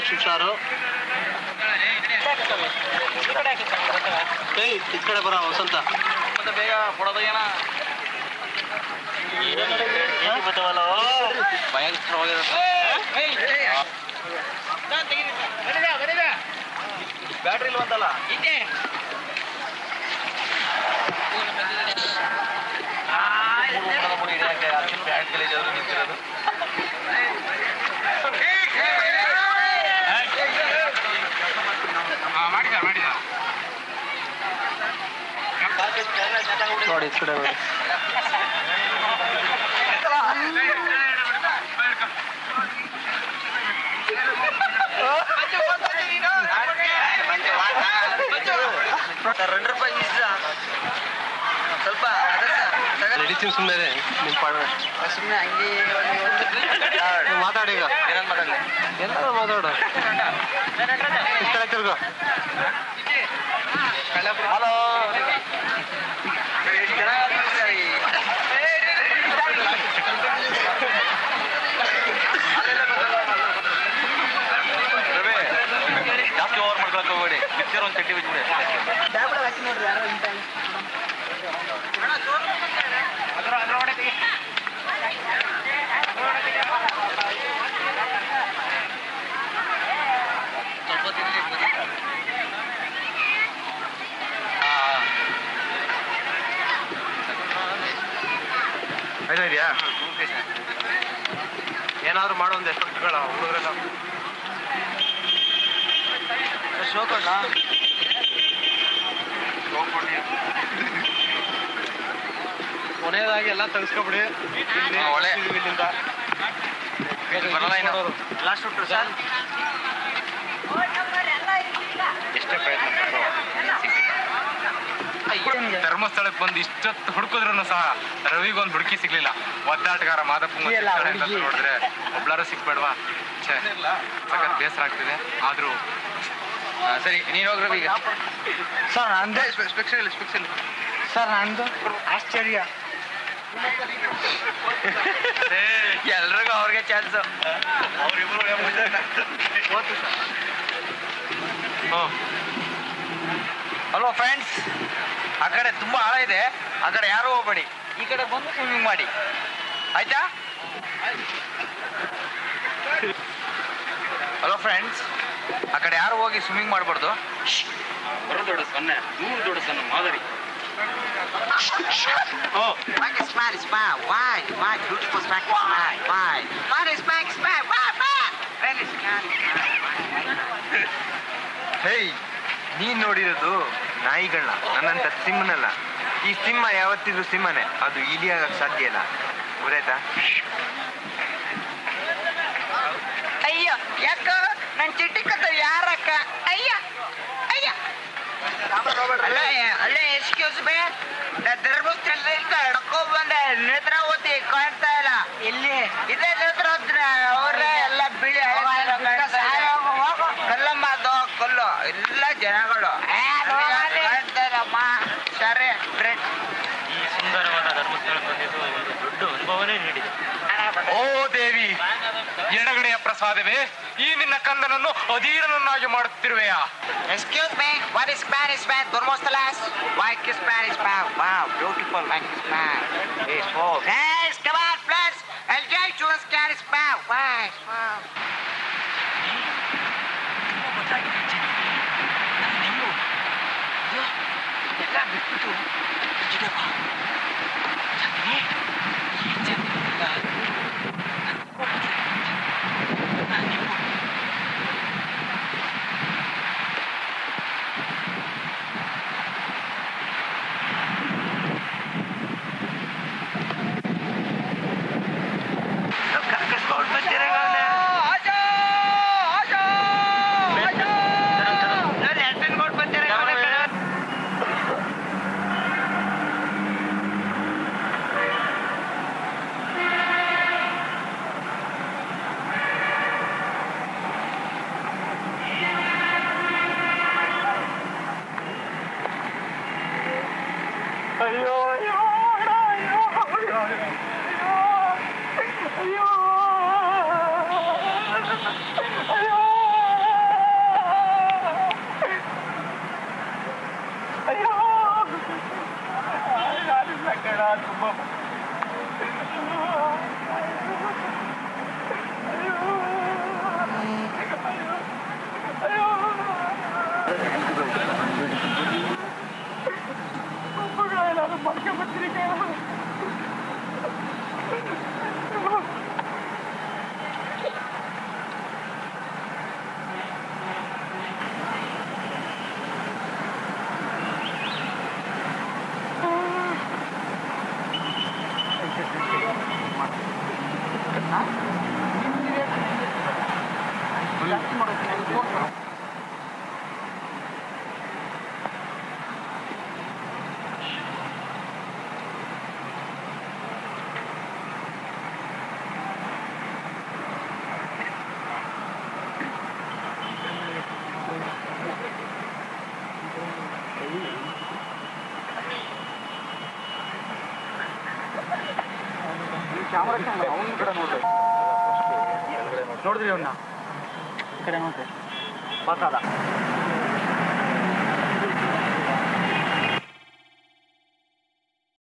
ಹುಷಾರು ಏಯ್ ಈ ಕಡೆ ಬರ ವಸಂತ ಮತ್ತೆ ಬೇಗ ಕೊಡೋದೇನ ಭಯ ಬ್ಯಾಟ್ರಿ ಇಲ್ವಂತಲ್ಲ ಬ್ಯಾಟ್ ಗಲೀಜ್ ಆದ್ರೂ ನಿಂತಿರೋದು ಮಾಡಿದ ಮಾಡಿದ ನೋಡಿ ಈ ಕಡೆ ನೋಡಿ ಎರಡು ರೂಪಾಯಿ ಇಷ್ಟ ಸ್ವಲ್ಪ ನಡೀತೀವಿ ಸುಮ್ಮನೆ ನಿಮ್ಮ ಪಾಡ ಸುಮ್ಮನೆ ಹಂಗೆ ನೀವ್ ಮಾತಾಡಿ ಈಗ ಏನಂತ ಮಾತಾಡಲಿ ಎಲ್ಲರೂ ಮಾತಾಡು ಈ ಕಡೆ ತಿರ್ಗೋ ಹಲೋ ಜಾಸ್ತಿ ಓವರ್ ಮಾಡ್ಕೊಳಕ್ ಹೋಗ್ಬೇಡಿ ಪಿಕ್ಚರ್ ಒಂದು ಚಟ್ಟಿ ಬಿಟ್ಬಿಡಿ ಸ್ವಲ್ಪ ತಿನ್ನಿ ಆಯ್ತಾ ಇದೆಯಾ ಏನಾದ್ರು ಮಾಡೋ ಒಂದು ಎಫೆಕ್ಟ್ಗಳ ಹುಡುಗರೆಲ್ಲ ಶೋ ಕೊಡ್ಲಾ ಕೊನೆಯದಾಗಿ ಎಲ್ಲ ತೆಗೆಸ್ಕೊಬಿಡಿ ಇಲ್ಲಿ ಹಾ, ಒಳ್ಳೆ. ಇಲ್ಲಿಂದ ಬರಲ್ಲ ಇನ್ನು. ಮಾಡೋರು. ಲಾಸ್ಟ್ ಹುಟ್ರು ಸರ್ ಎಷ್ಟೇ ಪ್ರಯತ್ನ ಪಟ್ರು ಧರ್ಮಸ್ಥಳಕ್ಕೆ ಬಂದು ಇಷ್ಟೊತ್ತು ಹುಡುಕಿದ್ರು ಸಹ ರವಿಗೊಂದು ಹುಡುಕಿ ಸಿಗ್ಲಿಲ್ಲ ಒದ್ದಾಟಗಾರ ಮಾದಪ್ಪ ನೋಡಿದ್ರೆ ಒಬ್ಳಾರು ಸಿಕ್ಬೇಡ್ವಾ ಛೇ ಸಖತ್ ಬೇಸರ ಆಗ್ತಿದೆ ಆದ್ರೂ ಸರಿ ನೀನು ಹೋಗಿ ರವಿ ಈಗ ಸರ್ ನಂದು ಸ್ಪೆಕ್ಸಲ್ ಸ್ಪೆಕ್ಸಲ್ ಸರ್ ನಂದು ಆಶ್ಚರ್ಯ ಎಲ್ರಿಗೂ ಅವ್ರಿಗೆ ಚಾನ್ಸ್ ಹಲೋ ಫ್ರೆಂಡ್ಸ್ ಆ ಕಡೆ ತುಂಬಾ ಆಳ ಇದೆ ಆ ಕಡೆ ಯಾರು ಹೋಗ್ಬೇಡಿ ಈ ಕಡೆ ಬಂದು ಸ್ವಿಮ್ಮಿಂಗ್ ಮಾಡಿ ಆಯ್ತಾ ಹಲೋ ಫ್ರೆಂಡ್ಸ್ ಆ ಕಡೆ ಯಾರು ಹೋಗಿ ಸ್ವಿಮ್ಮಿಂಗ್ ಮಾಡಬಾರ್ದು ಬರೋ ದೊಡ್ಡ ಸೊನ್ನೆ ನೂರು ದೊಡ್ಡ ಸಣ್ಣ ಮಾದರಿ Why is smile, smile? Why? Why? Beautiful smile, smile. Why? Why is smile, smile? Why? Why? Very smile, smile. ಹೇಯ್ ನೀನ್ ನೋಡಿರೋದು ನಾಯಿಗಳನ್ನ ನನ್ನಂತ ಸಿಂಹನಲ್ಲ ಈ ಸಿಂಹ ಯಾವತ್ತಿದ್ರು ಸಿಂಹನೇ ಅದು ಇಲಿ ಆಗಕ್ ಸಾಧ್ಯ ಇಲ್ಲ ಗೊತ್ತಾಯ್ತಾ ಅಯ್ಯೋ ಯಾಕ ನನ್ ಚಿಟ್ಟಿ ಕತ್ತ ಯಾರಕ್ಕ ಅಯ್ಯ ಅಯ್ಯ ಅಲ್ಲ ಅಲ್ಲ ಎಕ್ಸ್ಕ್ಯೂಸ್ ಬೇ ಧರ್ಮಸ್ಥಳದಿಂದ ಹಿಡ್ಕೊ ಬಂದೆ ನೇತ್ರಾವತಿ ಕಾಣ್ತಾ ಇಲ್ಲ ಇಲ್ಲಿ ಇದೇ ನೇತ್ರಾವತಿ ಅವರೇ ಎಲ್ಲ ಬಿಳಿ ಕಲ್ಲಮ್ಮ ಅದು ಕಲ್ಲು ಎಲ್ಲ ಜನಗಳು ಕಾಣ್ತಾ ಇಲ್ಲಮ್ಮ ಸರಿ ಫ್ರೆಂಡ್ ಈ ಸುಂದರವಾದ ಧರ್ಮಸ್ಥಳಕ್ಕೆ ಬಂದಿದ್ದು ಒಂದು ದೊಡ್ಡ ಅನುಭವನೇ ನೀಡಿದೆ ಓ ದೇವಿ ಎಡಗಡೆಯ ಪ್ರಸಾದವೇ ಈ ನಿನ್ನ ಕಂದನನ್ನು ಅಧೀರನನ್ನಾಗಿ ಮಾಡುತ್ತಿರುವೆಯಾ Excuse me, what is Spanish man? Dormostalas? White is Spanish man. Wow, beautiful white is man. It's full. Guys, come on, friends. Enjoy to Spanish man. Wow, wow. ನೋಡಿದ್ರಿ ಅವನ್ನ ಈ ಕಡೆ ನೋಡ್ರಿ ಪಾತಾಳ